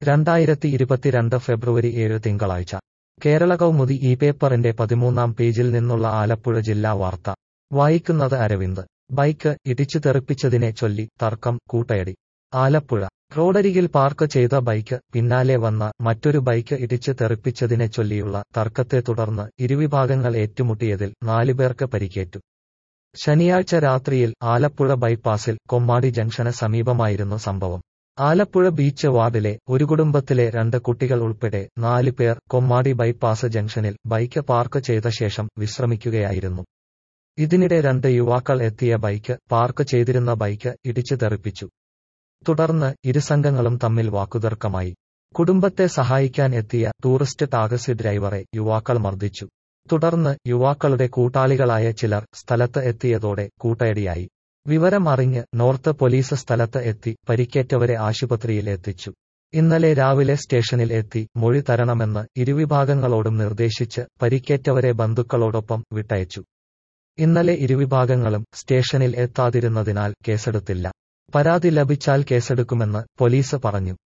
രണ്ടായിരത്തി ഇരുപത്തിരണ്ട് ഫെബ്രുവരി ഏഴ് തിങ്കളാഴ്ച കേരള കൗമുദി ഈ പേപ്പറിന്റെ പതിമൂന്നാം പേജിൽ നിന്നുള്ള ആലപ്പുഴ ജില്ലാ വാർത്ത വായിക്കുന്നത് അരവിന്ദ് ബൈക്ക് ഇടിച്ചു തെറിപ്പിച്ചതിനെ ചൊല്ലി തർക്കം കൂട്ടയടി ആലപ്പുഴ റോഡരികിൽ പാർക്ക് ചെയ്ത ബൈക്ക് പിന്നാലെ വന്ന മറ്റൊരു ബൈക്ക് ഇടിച്ച് തെറിപ്പിച്ചതിനെ ചൊല്ലിയുള്ള തർക്കത്തെ തുടർന്ന് ഇരുവിഭാഗങ്ങൾ ഏറ്റുമുട്ടിയതിൽ നാലുപേർക്ക് പരിക്കേറ്റു ശനിയാഴ്ച രാത്രിയിൽ ആലപ്പുഴ ബൈപ്പാസിൽ കൊമ്മാടി ജംഗ്ഷന് സമീപമായിരുന്നു സംഭവം ആലപ്പുഴ ബീച്ച് വാർഡിലെ ഒരു കുടുംബത്തിലെ രണ്ട് കുട്ടികൾ ഉൾപ്പെടെ നാല് പേർ കൊമ്മാടി ബൈപ്പാസ് ജംഗ്ഷനിൽ ബൈക്ക് പാർക്ക് ചെയ്ത ശേഷം വിശ്രമിക്കുകയായിരുന്നു ഇതിനിടെ രണ്ട് യുവാക്കൾ എത്തിയ ബൈക്ക് പാർക്ക് ചെയ്തിരുന്ന ബൈക്ക് ഇടിച്ചു തെറിപ്പിച്ചു തുടർന്ന് ഇരുസംഘങ്ങളും തമ്മിൽ വാക്കുതർക്കമായി കുടുംബത്തെ സഹായിക്കാൻ എത്തിയ ടൂറിസ്റ്റ് ടാക്സി ഡ്രൈവറെ യുവാക്കൾ മർദ്ദിച്ചു തുടർന്ന് യുവാക്കളുടെ കൂട്ടാളികളായ ചിലർ സ്ഥലത്ത് എത്തിയതോടെ കൂട്ടയടിയായി വിവരം അറിഞ്ഞ് നോർത്ത് പോലീസ് സ്ഥലത്ത് എത്തി പരിക്കേറ്റവരെ ആശുപത്രിയിൽ എത്തിച്ചു ഇന്നലെ രാവിലെ സ്റ്റേഷനിൽ എത്തി മൊഴി തരണമെന്ന് ഇരുവിഭാഗങ്ങളോടും നിർദ്ദേശിച്ച് പരിക്കേറ്റവരെ ബന്ധുക്കളോടൊപ്പം വിട്ടയച്ചു ഇന്നലെ ഇരുവിഭാഗങ്ങളും സ്റ്റേഷനിൽ എത്താതിരുന്നതിനാൽ കേസെടുത്തില്ല പരാതി ലഭിച്ചാൽ കേസെടുക്കുമെന്ന് പോലീസ് പറഞ്ഞു